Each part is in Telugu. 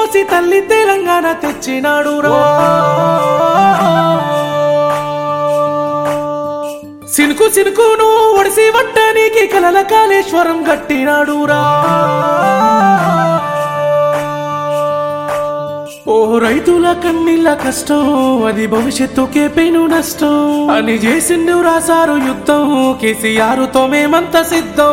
పోసి తల్లి తెలంగాణ తెచ్చినాడు రా సినుకు సినుకును ఒడిసి వట్టనికి కలల కాళేశ్వరం గట్టినాడు రా ఓ రైతుల కన్నీళ్ళ కష్టం అది భవిష్యత్తుకే పెను నష్టం అని చేసిండు రాసారు యుద్ధం కేసీఆర్ తో మేమంత సిద్ధం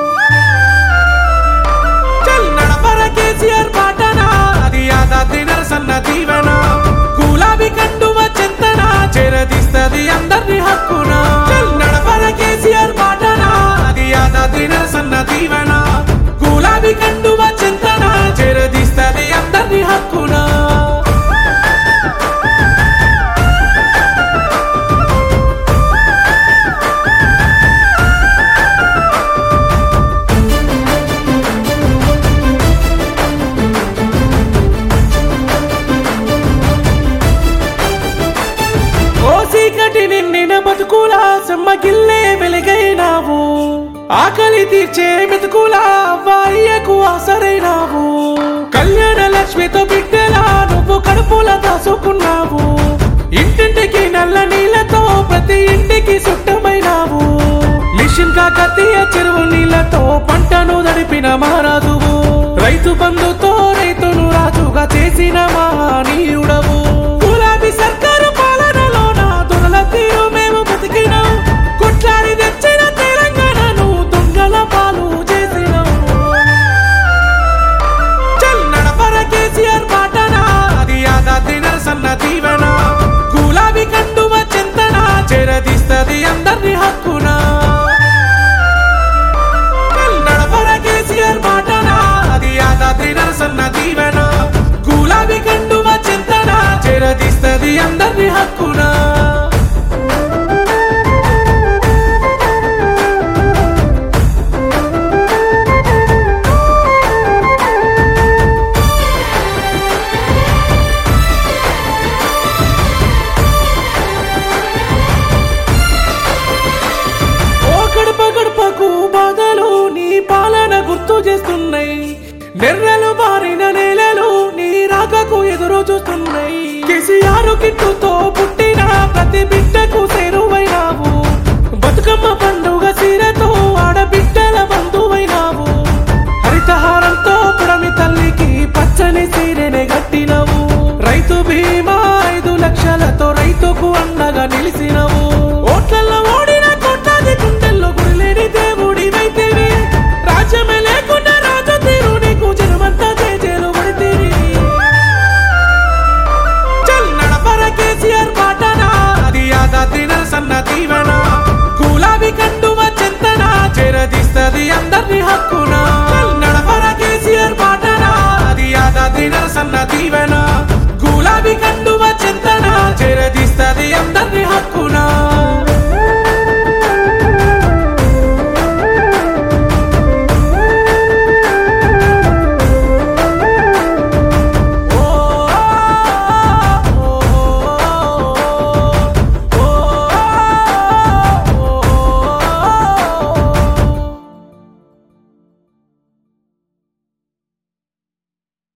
చల్ నడపర కేసీఆర్ పాటన అది యాదాద్రి నరసన్న దీవెన గులాబీ కండువ చింతన చేరదీస్తది అందరి హక్కున చల్ నడపర కేసీఆర్ పాటన అది యాదాద్రి నరసన్న దీవెన గులాబీ కండువ చింతన చేరదీస్తది అందరి హక్కున ఓ చీకటి నిన్నిన బతుకులా సెమ్మగిల్లే వెలుగైనావు ఆకలి తీర్చే మెతుకులా అవ్వాయ్యకు ఆసరైనావు కళ్యాణ లక్ష్మితో బిడ్డలా నువ్వు కడుపుల దాసుకున్నావు ఇంటింటికి నల్ల నీళ్లతో ప్రతి ఇంటికి సుట్టమైనావు మిషన్ కాకతీయ చెరువు నీళ్లతో పంటను దడిపిన మహారాజువు రైతు బంధుతో రైతును రాజుగా చేసిన మహనీయుడవు గులాబీ సర్కారు పాలనలోన దొరల తీరు మేము బతికినాం కొట్లాడి తెచ్చిన తెలంగాణను దొంగల పాలు చేసినాం చల్ నడపర కేసీఆర్ పాటన అది యాదాద్రి నరసన్న దీవెన గులాబీ కండువ చింతన చేరదీస్తది అందరి హక్కున చల్ నడపర కేసీఆర్ పాటన అది యాదాద్రి నరసన్న దీవెన గులాబీ కండువ చింతన చేరదీస్తది అందరి హక్కున ఓ గడప గడపకు బాధలు నీ పాలన గుర్తు చేస్తున్నాయి నెర్రలు మారిన నేలలు నీ రాకకు ఎదురు చూస్తున్నాయి కేసీఆర్ కిట్టుతో పుట్టిన ప్రతి బిడ్డకు చేరువైనావు బతుకమ్మ పండుగ సీరతో ఆడబిడ్డల బంధువైనావు హరితహారంతో పుడమి తల్లికి పచ్చని సీరెనే గట్టినవు రైతు బీమా ఐదు లక్షలతో రైతుకు అండగా నిలిసినవు ఓట్లలో